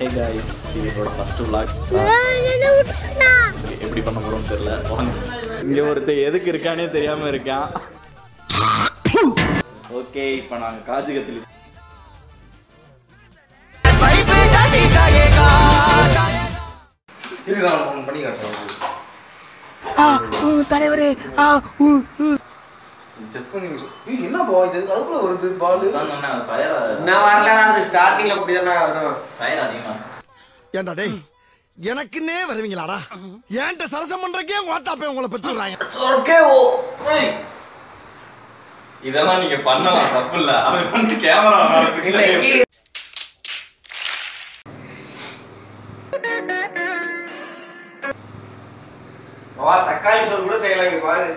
ஹே guys இது என்னோட first vlog எப்படி பண்ண போறோம்னு தெரியல வாங்க இங்க ஒருத்தன் எதுக்கு இருக்கானே தெரியாம இருக்கான் ஓகே இப்போ நாங்க காஜு கத்திலி இரு நான் உனக்கு பண்ணி காட்டுறேன் தலைவரே ஆ ஊ ஊ செக் பண்ணி சொ- ஏய், என்ன பால் இது அதுக்குள்ள வருது பால் தான் சொன்னேன் ஃபயர் நான் வரலடா அது ஸ்டார்டிங்ல அப்படிதான்டா வரும் ஃபயர் அதிகமா ஏண்டா டேய் எனக்குன்னே வருவீங்களாடா ஏன்ட்ட சரசம் பண்றக்கே ஓட்டாப்பே உங்களை பெற்றுறாங்க ஓகே ஓ இதெல்லாம் நீங்க பண்ணலாம் தப்பு இல்ல அவன் வந்து கேமரா இல்ல எங்க வா தக்காளி சோறு கூட செய்யலாம் இங்க பாரு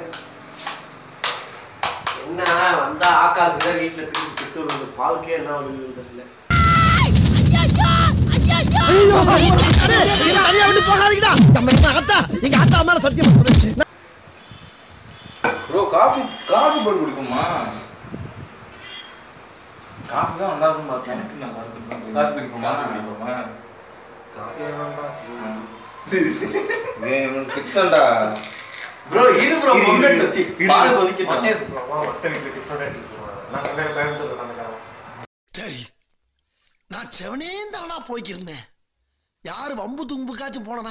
என்ன வந்தா ஆகாஷ் தான் வீட்டுல திருப்பி திட்டு விழுந்து பாலுக்கே என்ன விழுது தெரியல தனியா விட்டு போகாதீங்கடா நம்ம எங்க அத்தா எங்க அத்தா மேல சத்தியம் பண்றேன் ப்ரோ காஃபி காஃபி போட்டு குடிக்குமா காஃபி தான் நல்லா இருக்கும் பார்த்தேன் எனக்கு நல்லா இருக்கு காஃபி குடிப்போமா? காஃபி வேணாம்டா ஏய் இவனுக்கு பித்தம்டா ப்ரோ இரு ப்ரோ பொங்கல் வச்சு பால் கொதிக்கட்டும் மட்டை வீட்டுல டிஃபரெண்ட் எடுத்துக்கலாம் நான் சொன்னேன் கோயம்புத்தூர்ல நடக்கிறேன் சரி நான் செவனேந்தானா போய்க்கிருந்தேன் யாரு வம்பு தும்புக்காச்சும் போனனா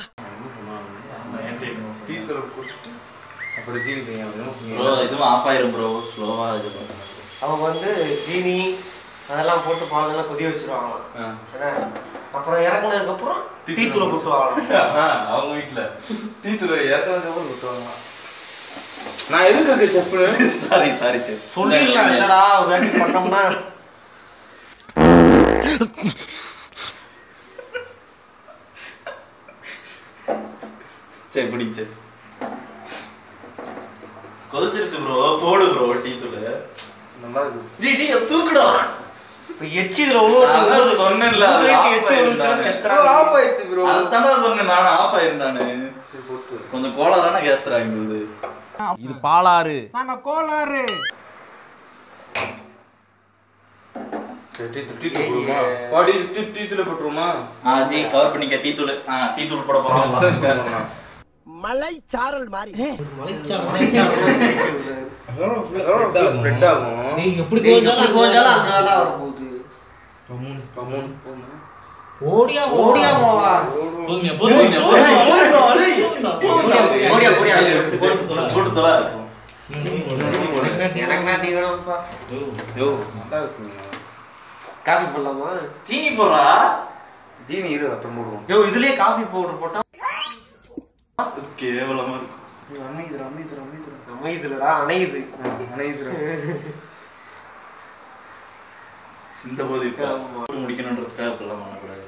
டீ தூள் குடிச்சிட்டு அப்புறம் ஜீனி ப்ரோ தெரியும் இதுவும் ஆஃப் ஆயிரும் ப்ரோ ஸ்லோவா இது பண்ணுங்க அவங்க வந்து ஜீனி அதெல்லாம் போட்டு பாலெல்லாம் கொதி வச்சிருவாங்க என்ன? அப்புறம் இறக்குனதுக்கு அப்புறம் டீ தூளை போட்டு வாங்கலாம் அவங்க வீட்ல டீ தூள் இறக்குனதுக்கு அப்புறம் விட்டுவாங்க நான் எதுக்கு இருக்கு செஃப்னு சாரி சாரி சார் சொல்லிடலாம் இல்லடா ஒரு வாட்டி பண்ணோம்னா சரி பிடிங்க சரி கொதிச்சிருச்சு ப்ரோ போடு ப்ரோ டீ தூள் நல்லா இருக்கு டீ டீ தூக்குடா இப்ப எச்சி இதுல ஒண்ணு நான் அதான் சொன்னேன்ல, அது ஊதுறதுக்கு off எச்சி விழுந்துச்சுன்னா ஆயிடுச்சு. செத்துறாங்க. ஆஃப் ஆயிடுச்சு ப்ரோ அதுதான்டா சொன்னேன் நானும் ஆஃப் ஆயிரும் நானு கொஞ்சம் கோளாறான கேஸ் எங்களுது இது பாலாறு டீ தூள் டீ தூள் போடுமா பாடி டீ டீ தூள் போட்டுருமா ஆ ஜி கவர் பண்ணிக்க டீ தூள் ஆ டீ தூள் போட போறோம் மலை சாரல் மாதிரி ஸ்ப்ரெட் ஆகும் நீங்க எப்படி கோஞ்சாலும் அங்கதான்டா வரப்போகுது. பமூன் போமா ஓடியா ஓடியா போவா போதுங்க போதுங்க போதுங்க ஓடியா ஓடியா போட்டு தொலை இருக்கும் எனக்கு நான் டீ வேணும்ப்பா யோ நல்லா இருக்குங்க காஃபி போடலாமா சீனி போடுறா ஜீனி இரு அப்புறம் போடுவோம் யோ இதுலயே காஃபி பவுடர் போட்டா கேவலமா இருக்கு அமைதிரா அமைதிரா அமைதிரா அமையுதுலடா அணையுது அனைத்துரா சிந்த போது இப்போ ஆமா. முடிக்கணுன்றதுக்காக இப்பெல்லாம் பண்ணக்கூடாது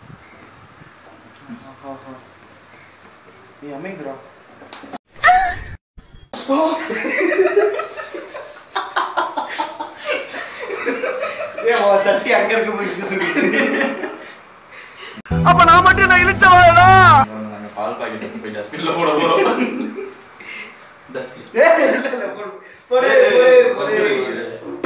நீ அமைதிரா ஏ உன் சட்டி அங்க இருக்க போயிட்டு சொல்லி அப்ப நான் மட்டும் நான் இழுத்த வரடா நாங்க பால் பாக்கெட் எடுத்து போய் டஸ்ட்பின்ல போட போறோம் டஸ்ட்பின் போடு போடு போடு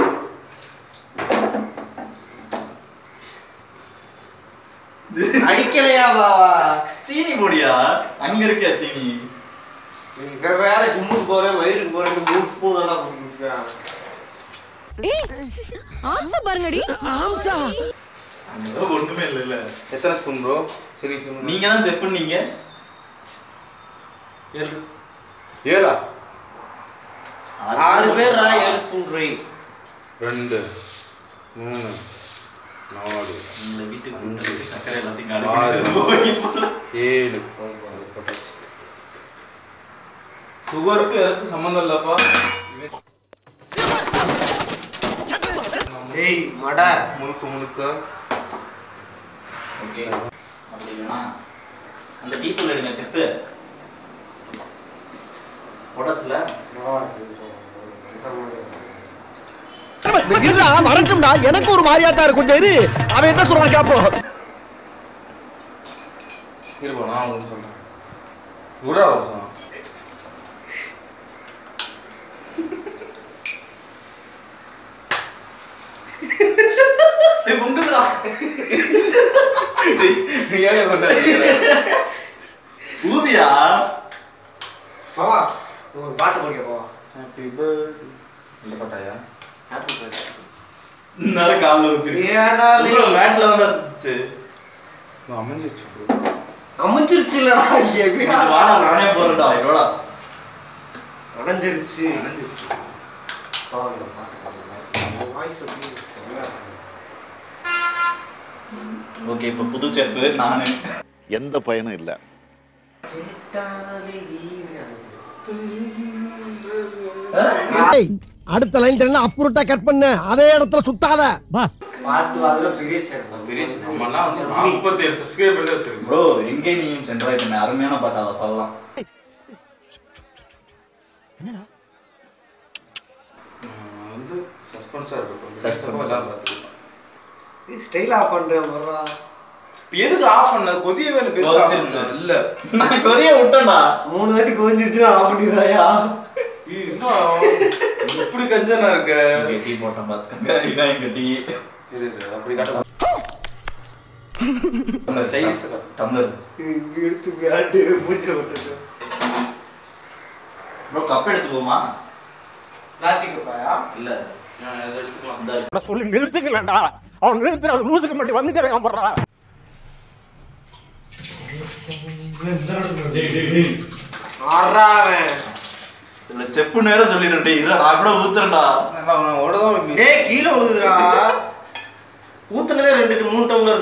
அடிக்கலையா பாவா சீனி போடியா அங்க இருக்கியா சீனி இங்க வேற ஜிம்முக்கு போறேன் வயிறுக்கு போறேன் மூணு ஸ்பூன் எல்லாம் போட்டுருக்கேன் ஆம்சா பாருங்கடி ஆம்சா அங்க ஒண்ணுமே இல்ல இல்ல எத்தனை ஸ்பூன் ப்ரோ சரி சொல்லுங்க நீங்க தான் செக் பண்ணீங்க ஏழா ஆறு பேர் ஏழு ஸ்பூன் ரை ரெண்டு மூணு நாலு இந்த வீட்டுக்கு அஞ்சு, கூட்டு போய் சக்கரை எல்லாத்தையும் ஆறு. காலி போட்டு ஏழு சுகருக்கு எனக்கு சம்மந்தம் இல்லப்பா ஏய் மடை முழுக்க முழுக்க ஓகே அப்படின்னா அந்த டீ தூள் எடுங்க செஃப் உடச்சுல வரட்டும்டா எனக்கு ஒரு மாதிரியாட்டா இருக்கு கொஞ்சம் இரு அவன் என்ன சொல்றான் கேப்போம் இருப்பா நான் ஒன்று சொல்றேன் குரா வருஷம் பொங்குதுடா நீ ஏன் பண்ற ஊதியா போவா ஒரு பாட்டு படிக்க போவா ஹாப்பி பர்த்டே இல்ல பட்டாயா நேரம் காலில் ஊத்து ஏனாலே மேட்ல தான் சுத்துச்சு அமைஞ்சிச்சு அமைஞ்சிருச்சு இல்லடா கொஞ்சம் வாடா நானே போறேன்டா இதோட அடைஞ்சிருச்சு அமைஞ்சிச்சு வாய்ஸ் ஓகே இப்போ புது செஃப் நானு எந்த பயனும் இல்ல அடுத்த லைன் என்ன அப்புறட்டா கட் பண்ணு அதே இடத்துல சுத்தாத பாட்டு அதுல பெரிய சேனல் பெரிய நம்மலாம் வந்து நாற்பத்தேழு சப்ஸ்கிரைபர் தான் வச்சிருக்கோம் ப்ரோ எங்கே நீயும் சென்ட்ராய் பண்ண அருமையான பாட்டு அதை பாடலாம் வந்து சஸ்பென்ஸா இருக்கும் Suspense. எல்லாம் பார்த்துக்கலாம் ஸ்டைலா பண்றேன் வர்றா இப்ப எதுக்கு ஆஃப் பண்ண கொதியவே இல்லை எதுக்கு off கொதிச்சிருச்சு. பண்ண? இல்ல நான் கொதிய விட்டேன்டா மூணு வாட்டி கோஞ்சிருச்சுன்னா ஆஃப் பண்ணிடுறாயா இது என்ன இப்படி கஞ்சனா இருக்க இங்க டீ போட்டேன் பார்த்துக்கங்க இதான் எங்க டீ இரு, இரு, அப்படி காட்ட ஸ்டைலிஷ் டம்ளர் எடுத்து விளையாட்டு மூச்சில போட்டு ப்ரோ கப் எடுத்துக்கோமா பிளாஸ்டிக் பாயா இல்ல எடுத்துக்கலாம் இந்த சொல்லி நிறுத்துக்கலடா அவன் நிறுத்துற அது லூசுக்கு மட்டும் வந்துக்கிறேன் போடுறா ஆறாவன் இதுல செப்பு நேரம் சொல்லிட்டு டேய் இரு நான் கூட ஊத்துறேன்டா ஓடதான் டேய் கீழே விழுகுதுடா ஊத்துனதே ரெண்டு மூணு டம்ளர்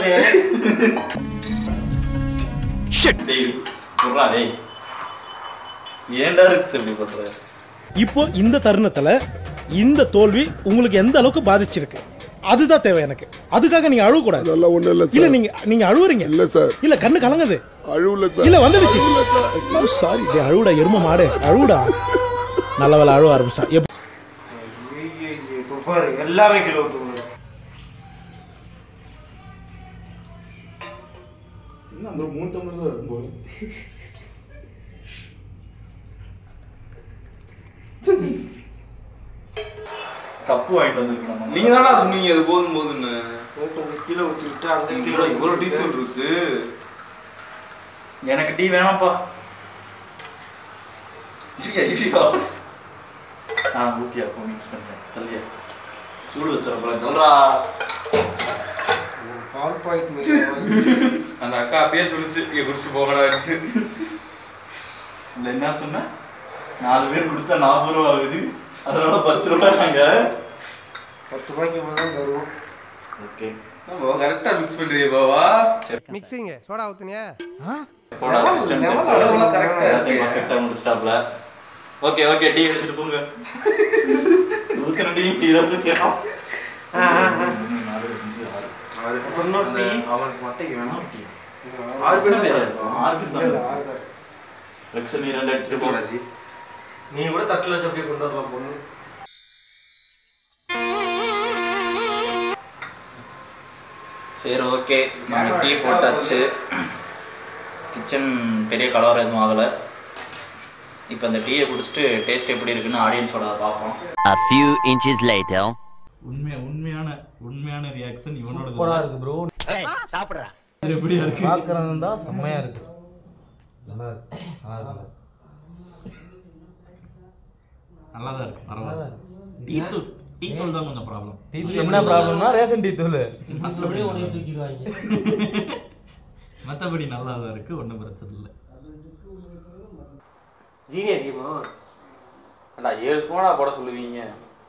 டேய் சொல்றா டேய் ஏன்டா இருக்கு இப்படி பண்ற இப்போ இந்த தருணத்துல இந்த தோல்வி உங்களுக்கு எந்த அளவுக்கு பாதிச்சிருக்கு அதுதான் தேவை எனக்கு அதுக்காக நீங்க அழுவ கூடாது அதெல்லாம் ஒண்ணும் இல்ல இல்ல நீங்க நீங்க அழுவுறீங்க இல்ல சார் இல்ல கண்ணு கலங்குது அழுவல சார் இல்ல வந்துடுச்சு சாரி டே அழுவுடா எரும மாடு அழுவுடா நல்ல வேலை அழுவ ஆரம்பிச்சிட்டான் எப்ப- இப்போ பாரு எல்லாமே கீழே ஊத்துங்க என்ன அந்த மூணு டம்ளர் தான் இருக்கும் போது கப்பு வாங்கிட்டு வந்திருக்கணும் நீங்க தானடா சொன்னீங்க அது போதும் போதுன்னு கொஞ்சம் கீழே ஊத்தி விட்டு அங்கே கீழே இவ்வளவு இவ்வளவு டீ தூள் இருக்கு எனக்கு டீ வேணாம்ப்பா இல்லையா இல்லையா ஆ ஊத்தி அப்போ மிக்ஸ் பண்ணுறேன் தள்ளியா சூடு வச்சிடப்போறேன் தள்ளுறா பால் பாயிண்ட் அந்த அக்கா அப்பயே சொல்லிச்சு இங்க குடிச்சு போகலான்ட்டு இல்லை என்ன சொன்ன நாலு பேர் குடிச்சா நாற்பது ரூபா ஆகுது அதனால பத்து ரூபா நாங்க பத்து ரூபாய்க்கு மேலே தான் தருவோம் ஓகே நம்ம கரெக்டா மிக்ஸ் பண்றீங்க பாவா மிக்சிங் சோடா ஊத்துனியா போடா சிஸ்டம் level அளவுலாம் correct ஆ இருக்கு. பர்ஃபெக்டாக முடிச்சிட்டாப்ல ஓகே ஓகே டீ எடுத்துட்டு போங்க ஊத்துன டீ டீ தான் ஊற்றிடலாம் இன்னொரு டீ அவனுக்கு மட்டைக்கு வேணும் ஆறு பேர் தான் ஆறு பேர் இல்ல, தான் ஆறு தான். ரெக்ஸன் இரண்டு எடுத்துட்டு போடா போடாஜி நீ கூட தட்டில் வச்சு அப்படியே கொண்டு வரலாம் பொண்ணு சரி ஓகே நாங்கள் டீ போட்டாச்சு கிச்சன் பெரிய கலவரம் எதுவும் ஆகலை இப்போ இந்த டீயை குடிச்சிட்டு டேஸ்ட் எப்படி இருக்குன்னு ஆடியன்ஸோட பார்ப்போம் A few inches later. உண்மையா உண்மையான உண்மையான ரியாக்ஷன் இவனோட சூப்பரா இருக்கு ப்ரோ சாப்பிடுறா எப்படியா இருக்கு பாக்குறது தான் செம்மையா இருக்கு நல்லா இருக்கு நல்லா இருக்கு நல்லா தான் இருக்கு பரவாயில்ல டீ தூள் டீ தூள் தான் கொஞ்சம் ப்ராப்ளம் டீ தூள் என்ன ப்ராப்ளம்னா ரேஷன் டீ தூள் அப்படியே உடனே தூக்கிடுவாங்க மற்றபடி நல்லா தான் இருக்கு ஒன்றும் பிரச்சனை இல்லை ஜீனி அதிகமா அடா ஏழு ஸ்பூனா போட சொல்லுவீங்க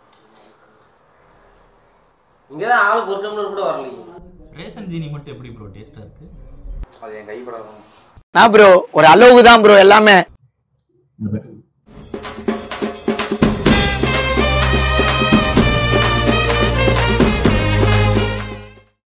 இங்கே தான் ஆளுக்கு ஒரு டம்ளர் கூட வரலையே ரேஷன் ஜீனி மட்டும் எப்படி ப்ரோ டேஸ்ட்டாக இருக்கு அது என் கைப்படாதான் நான் ப்ரோ ஒரு அளவுக்கு தான் ப்ரோ எல்லாமே இந்த